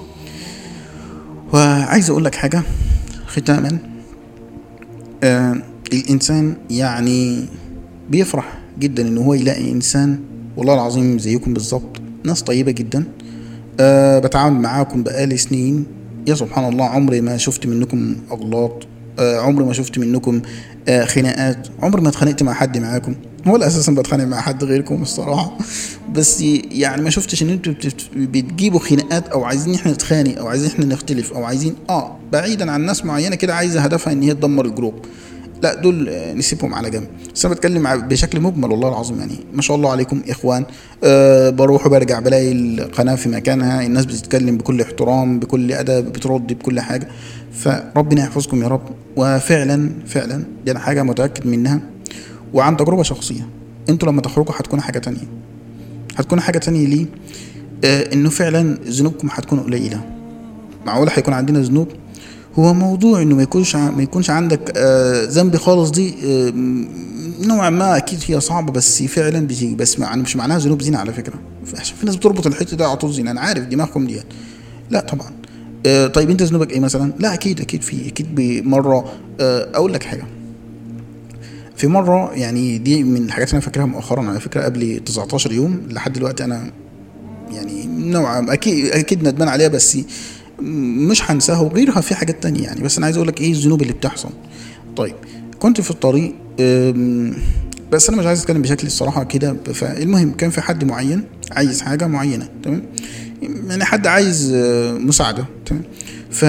Speaker 1: وعايز أقول لك حاجة ختاما آه الإنسان يعني بيفرح جدا إن هو يلاقي إنسان والله العظيم زيكم بالظبط ناس طيبة جدا أه بتعامل معاكم بقالي سنين يا سبحان الله عمري ما شفت منكم أغلاط أه عمري ما شفت منكم آه خناقات عمري ما اتخانقت مع حد معاكم هو اساسا بتخانق مع حد غيركم الصراحه بس يعني ما شفتش ان انتوا بتت- بتجيبوا خناقات او عايزين احنا نتخانق او عايزين احنا نختلف او عايزين اه بعيدا عن ناس معينه كده عايزه هدفها ان هي تدمر الجروب لا دول آه، نسيبهم على جنب بس انا بتكلم ع- بشكل مجمل والله العظيم يعني ما شاء الله عليكم اخوان أه بروح وبرجع بلاقي القناه في مكانها الناس بتتكلم بكل احترام بكل ادب بترد بكل حاجه فربنا يحفظكم يا رب وفعلا فعلا دي انا حاجه متاكد منها وعن تجربه شخصيه انتوا لما تخرجوا هتكون حاجه تانية هتكون حاجه تانية ليه آه انه فعلا ذنوبكم هتكون قليله معقول هيكون عندنا ذنوب هو موضوع انه ما يكونش ع- ما يكونش عندك آه، ذنب خالص دي آه، م- نوعا ما اكيد هي صعبه بس فعلا بتيجي بس مع مش معناها ذنوب زنا على فكره عشان في ناس بتربط الحته ده على طول زنا انا عارف دماغكم دي لا طبعا آه، طيب انت ذنوبك ايه مثلا لا اكيد اكيد في اكيد بمره آه، اقول لك حاجه في مره يعني دي من الحاجات اللي انا فاكرها مؤخرا على فكره قبل 19 يوم لحد دلوقتي انا يعني نوعا اكيد اكيد ندمان عليها بس مش هنساها وغيرها في حاجات تانية يعني بس انا عايز اقول لك ايه الذنوب اللي بتحصل طيب كنت في الطريق أم، بس انا مش عايز اتكلم بشكل الصراحه كده فالمهم كان في حد معين عايز حاجه معينه تمام يعني حد عايز آه، مساعده تمام ف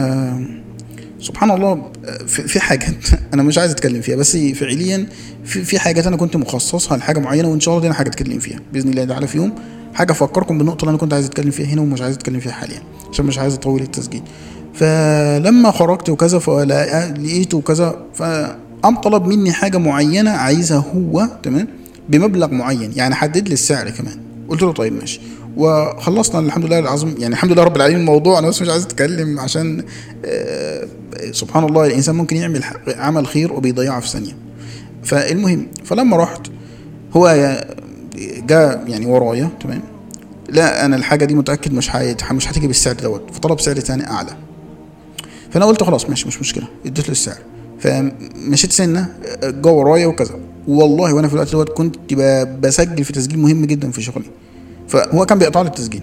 Speaker 1: سبحان الله في, في حاجات انا مش عايز اتكلم فيها بس فعليا في, في حاجات انا كنت مخصصها لحاجه معينه وان شاء الله دي انا حاجه اتكلم فيها باذن الله تعالى في يوم حاجه افكركم بالنقطه اللي انا كنت عايز اتكلم فيها هنا ومش عايز اتكلم فيها حاليا عشان مش عايز اطول التسجيل فلما خرجت وكذا فلقيته وكذا فقام طلب مني حاجه معينه عايزها هو تمام بمبلغ معين يعني حدد لي السعر كمان قلت له طيب ماشي وخلصنا الحمد لله العظيم يعني الحمد لله رب العالمين الموضوع انا بس مش عايز اتكلم عشان آه، سبحان الله الانسان ممكن يعمل ح- عمل خير وبيضيعه في ثانيه فالمهم فلما رحت هو يا- جاء يعني ورايا تمام لا انا الحاجه دي متاكد مش هيت- مش هتيجي بالسعر دوت فطلب سعر تاني اعلى فانا قلت خلاص ماشي مش مشكله اديت له السعر فمشيت سنه جه ورايا وكذا والله وانا في الوقت دوت كنت ب- بسجل في تسجيل مهم جدا في شغلي فهو كان بيقطع لي التسجيل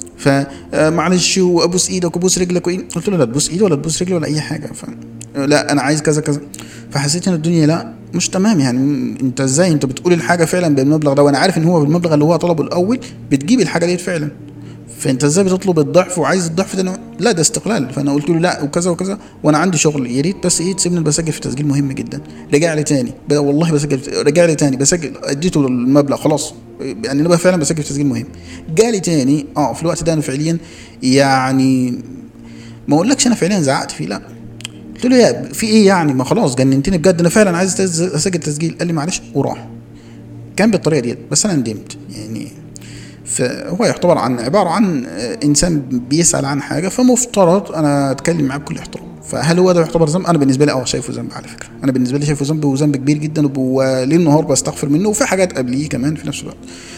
Speaker 1: فمعلش وابوس ايدك وابوس رجلك وايه قلت له لا تبوس ايدي ولا تبوس رجلي ولا اي حاجه ف لا انا عايز كذا كذا فحسيت ان الدنيا لا مش تمام يعني انت ازاي انت بتقول الحاجه فعلا بالمبلغ ده وانا عارف ان هو بالمبلغ اللي هو طلبه الاول بتجيب الحاجه ديت فعلا فانت ازاي بتطلب الضعف وعايز الضعف ده أنا- لا ده استقلال فانا قلت له لا وكذا وكذا وانا عندي شغل يا ريت بس ايه تسيبني بسجل في تسجيل مهم جدا رجع لي تاني ب- والله بسجل رجع لي تاني بسجل اديته المبلغ خلاص يعني انا بقى فعلا بسجل في تسجيل مهم جالي تاني اه في الوقت ده انا فعليا يعني ما اقولكش انا فعليا زعقت فيه لا قلت له يا في ايه يعني ما خلاص جننتني بجد انا فعلا عايز أتز- اسجل تسجيل قال لي معلش وراح كان بالطريقه ديت بس انا ندمت يعني فهو يعتبر عن عباره عن آه، انسان بيسال عن حاجه فمفترض انا اتكلم معاه بكل احترام فهل هو ده يعتبر ذنب انا بالنسبه لي اه شايفه ذنب على فكره انا بالنسبه لي شايفه ذنب وذنب كبير جدا وب- وليل نهار بستغفر منه وفي حاجات قبليه كمان في نفس الوقت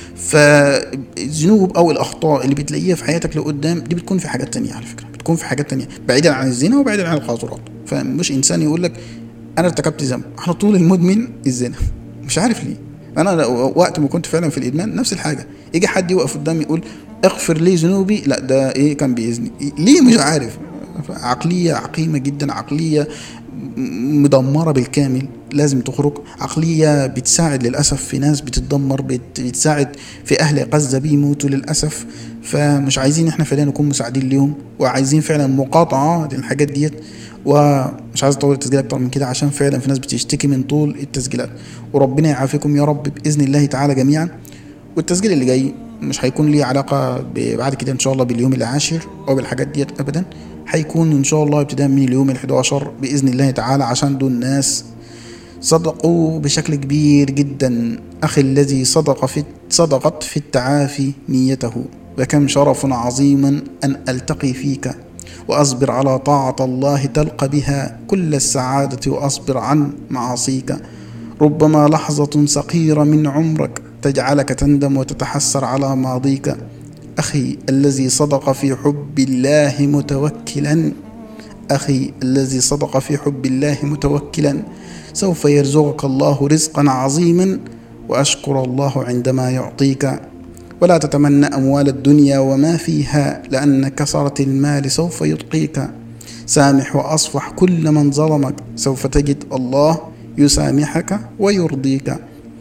Speaker 1: فالذنوب او الاخطاء اللي بتلاقيها في حياتك لقدام دي بتكون في حاجات تانية على فكره بتكون في حاجات تانية بعيدا عن الزنا وبعيدا عن القاذورات فمش انسان يقول لك انا ارتكبت ذنب على طول المدمن الزنا مش عارف ليه انا لو- وقت ما كنت فعلا في الادمان نفس الحاجه يجي حد يوقف قدامي يقول اغفر لي ذنوبي لا ده ايه كان بيزني ليه مش عارف عقليه عقيمه جدا عقليه م- مدمره بالكامل لازم تخرج عقليه بتساعد للاسف في ناس بتتدمر بت- بتساعد في اهل غزه بيموتوا للاسف فمش عايزين احنا فعلا نكون مساعدين ليهم وعايزين فعلا مقاطعه للحاجات ديت ومش عايز اطول التسجيل اكتر من كده عشان فعلا في ناس بتشتكي من طول التسجيلات وربنا يعافيكم يا رب باذن الله تعالى جميعا والتسجيل اللي جاي مش هيكون ليه علاقه ب- بعد كده ان شاء الله باليوم العاشر او بالحاجات ديت ابدا هيكون ان شاء الله ابتداء من اليوم ال11 باذن الله تعالى عشان دول ناس صدقوا بشكل كبير جدا أخي الذي صدق في صدقت في التعافي نيته وكم شرف عظيما أن ألتقي فيك وأصبر على طاعة الله تلقى بها كل السعادة وأصبر عن معاصيك ربما لحظة صغيرة من عمرك تجعلك تندم وتتحسر على ماضيك أخي الذي صدق في حب الله متوكلا أخي الذي صدق في حب الله متوكلا سوف يرزقك الله رزقا عظيما وأشكر الله عندما يعطيك ولا تتمنى أموال الدنيا وما فيها لأن كثرة المال سوف يطقيك سامح وأصفح كل من ظلمك سوف تجد الله يسامحك ويرضيك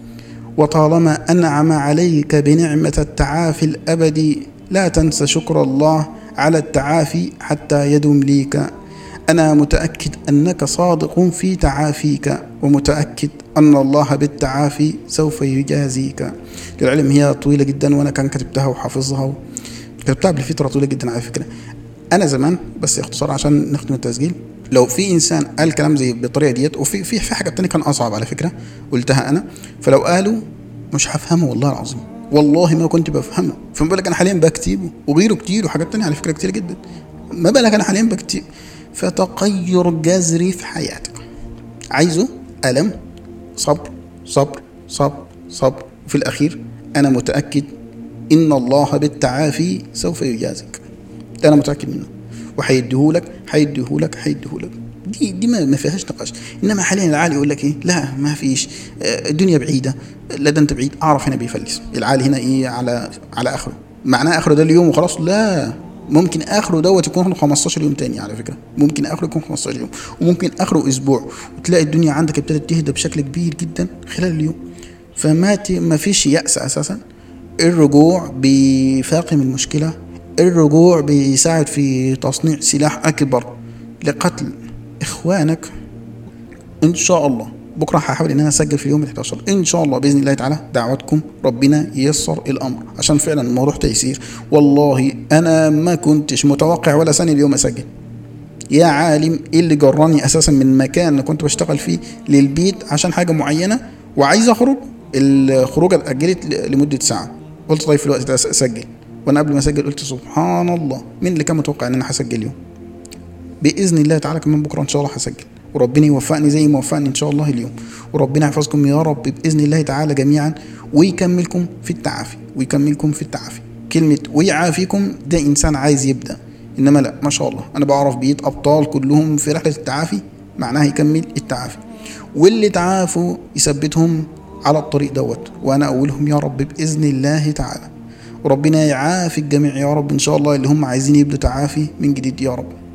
Speaker 1: وطالما أنعم عليك بنعمة التعافي الأبدي لا تنس شكر الله على التعافي حتى يدم ليك أنا متأكد أنك صادق في تعافيك ومتأكد أن الله بالتعافي سوف يجازيك العلم هي طويلة جدا وأنا كان كتبتها وحافظها كتبتها لفترة طويلة جدا على فكرة أنا زمان بس اختصار عشان نختم التسجيل لو في انسان قال كلام زي بالطريقه ديت وفي في في حاجه تانية كان اصعب على فكره قلتها انا فلو قالوا مش هفهمه والله العظيم والله ما كنت بفهمه فما بالك انا حاليا بكتب وغيره كتير وحاجات تانية على فكره كتير جدا ما بالك انا حاليا بكتب فتغير جذري في حياتك عايزه ألم صبر صبر صبر صبر وفي الأخير أنا متأكد إن الله بالتعافي سوف يجازيك أنا متأكد منه وهيديهولك هيديهولك هيديهولك دي دي ما فيهاش نقاش انما حاليا العالي يقول لك ايه لا ما فيش آه، الدنيا بعيده لا ده انت بعيد اعرف هنا بيفلس العالي هنا ايه على على اخره معناه اخره ده اليوم وخلاص لا ممكن اخره دوت يكون 15 يوم تاني على فكره ممكن اخره يكون 15 يوم وممكن اخره اسبوع وتلاقي الدنيا عندك ابتدت تهدى بشكل كبير جدا خلال اليوم فما ما فيش يأس اساسا الرجوع بفاقم المشكله الرجوع بيساعد في تصنيع سلاح اكبر لقتل اخوانك ان شاء الله بكره هحاول ان انا اسجل في اليوم ال 11 ان شاء الله باذن الله تعالى دعوتكم ربنا ييسر الامر عشان فعلا الموضوع تيسير والله انا ما كنتش متوقع ولا ثانيه اليوم اسجل يا عالم ايه اللي جراني اساسا من مكان اللي كنت بشتغل فيه للبيت عشان حاجه معينه وعايز اخرج الخروجه اتاجلت لمده ساعه قلت طيب في الوقت ده اسجل وانا قبل ما اسجل قلت سبحان الله مين اللي كان متوقع ان انا هسجل اليوم باذن الله تعالى كمان بكره ان شاء الله هسجل وربنا يوفقني زي ما وفقني ان شاء الله اليوم وربنا يحفظكم يا رب باذن الله تعالى جميعا ويكملكم في التعافي ويكملكم في التعافي كلمه ويعافيكم ده انسان عايز يبدا انما لا ما شاء الله انا بعرف بيت ابطال كلهم في رحله التعافي معناها يكمل التعافي واللي تعافوا يثبتهم على الطريق دوت وانا اولهم يا رب باذن الله تعالى وربنا يعافي الجميع يا رب ان شاء الله اللي هم عايزين يبدوا تعافي من جديد يا رب